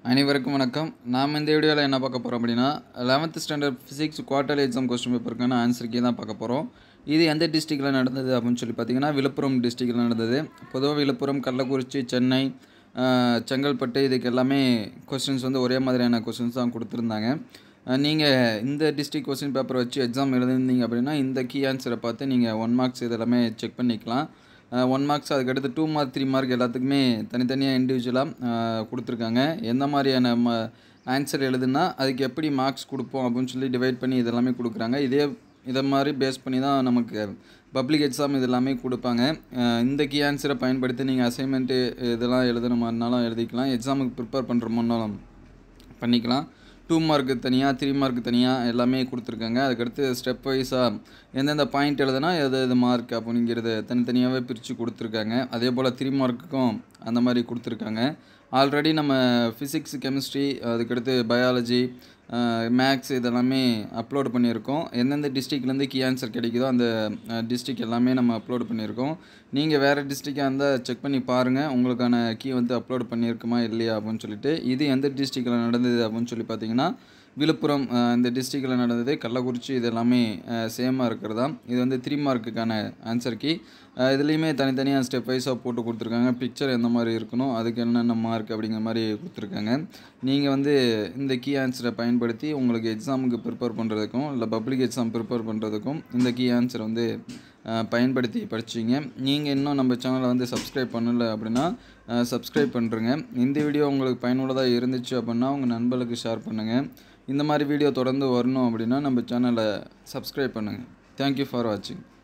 அனைவருக்கும் வணக்கம் நாம் இந்த வீடியோவில் என்ன பார்க்க போகிறோம் அப்படின்னா eleventh standard physics quarterly exam question பேப்பருக்கான ஆன்சர் கீ தான் பார்க்க போகிறோம் இது எந்த டிஸ்ட்ரிக்டில் நடந்தது அப்படின்னு சொல்லி பார்த்தீங்கன்னா விழுப்புரம் டிஸ்ட்ரிக்டில் நடந்தது பொதுவாக விழுப்புரம் கள்ளக்குறிச்சி சென்னை ஆஹ், செங்கல்பட்டு இதுக்கு எல்லாமே கொஸ்டின்ஸ் வந்து ஒரே மாதிரியான கொஸ்டின்ஸ் தான் கொடுத்துருந்தாங்க நீங்கள் இந்த டிஸ்ட்ரிக் கொஸ்டின் பேப்பர் வச்சு எக்ஸாம் எழுதிருந்தீங்க அப்படின்னா இந்த கீ ஆன்சரை பார்த்து நீங்கள் ஒன் மார்க்ஸ் இதெல்லாமே செக் பண்ணிக்கலாம் ஒன் மார்க்ஸ் அதுக்கடுத்து டூ மார்க் த்ரீ மார்க் எல்லாத்துக்குமே தனித்தனியாக இண்டிவிஜுவலாக கொடுத்துருக்காங்க எந்த மாதிரியான ம ஆன்சர் எழுதுனா அதுக்கு எப்படி மார்க்ஸ் கொடுப்போம் அப்படின்னு சொல்லி டிவைட் பண்ணி இதெல்லாமே கொடுக்குறாங்க இதே இதை மாதிரி பேஸ் பண்ணி தான் நமக்கு பப்ளிக் எக்ஸாம் இது எல்லாமே கொடுப்பாங்க அஹ் இந்த கீ ஆன்சரை பயன்படுத்தி நீங்கள் அசைன்மெண்ட்டு இதெல்லாம் எழுதணுமானாலும் எழுதிக்கலாம் எக்ஸாமுக்கு ப்ரிப்பேர் பண்ணுறோமோனாலும் பண்ணிக்கலாம் டூ மார்க்கு தனியாக த்ரீ மார்க்கு தனியாக எல்லாமே கொடுத்துருக்காங்க அதுக்கடுத்து ஸ்டெப் வைஸாக எந்தெந்த பாயிண்ட் எழுதுனா எது எது மார்க் அப்படிங்கிறத தனித்தனியாகவே பிரித்து கொடுத்துருக்காங்க அதே போல் த்ரீ மார்க்குக்கும் அந்த மாதிரி கொடுத்துருக்காங்க ஆல்ரெடி நம்ம ஃபிசிக்ஸ் கெமிஸ்ட்ரி அதுக்கடுத்து பயாலஜி மேக்ஸ் இதெல்லாமே அப்லோட் பண்ணியிருக்கோம் எந்தெந்த டிஸ்ட்ரிக்ட்லேருந்து கீ ஆன்சர் கிடைக்குதோ அந்த டிஸ்ட்ரிக் எல்லாமே நம்ம அப்லோட் பண்ணியிருக்கோம் நீங்கள் வேறு டிஸ்ட்ரிக்டாக இருந்தால் செக் பண்ணி பாருங்கள் உங்களுக்கான கீ வந்து அப்லோட் பண்ணியிருக்குமா இல்லையா அப்படின்னு சொல்லிட்டு இது எந்த டிஸ்ட்ரிக்டில் நடந்தது அப்படின்னு சொல்லி பார்த்தீங்கன்னா விழுப்புரம் அஹ், இந்த டிஸ்ட்ரிக்டில் நடந்தது கள்ளக்குறிச்சி இது எல்லாமே சேமாக இருக்கிறதா இது வந்து த்ரீ மார்க்குக்கான ஆன்சர் கீ இதுலேயுமே தனித்தனியாக ஸ்டெப் வைஸாக போட்டு கொடுத்துருக்காங்க பிக்சர் எந்த மாதிரி இருக்கணும் அதுக்கு என்னென்ன மார்க் அப்படிங்கிற மாதிரி கொடுத்துருக்காங்க நீங்கள் வந்து இந்த கீ ஆன்சரை பயன்படுத்தி உங்களுக்கு எக்ஸாமுக்கு ப்ரிப்பேர் பண்ணுறதுக்கும் இல்லை பப்ளிக் எக்ஸாம் ப்ரிப்பேர் பண்ணுறதுக்கும் இந்த கீ ஆன்சர் வந்து அஹ், பயன்படுத்தி படிச்சிங்க நீங்கள் இன்னும் நம்ம சேனலை வந்து சப்ஸ்கிரைப் பண்ணல அப்படின்னா சப்ஸ்கிரைப் பண்ணுறங்க இந்த வீடியோ உங்களுக்கு பயனுள்ளதாக இருந்துச்சு அப்படின்னா உங்கள் நண்பர்களுக்கு ஷேர் பண்ணுங்கள் இந்த மாதிரி வீடியோ தொடர்ந்து வரணும் அப்படின்னா நம்ம சேனலை சப்ஸ்கிரைப் பண்ணுங்கள் தேங்க்யூ ஃபார் வாட்சிங்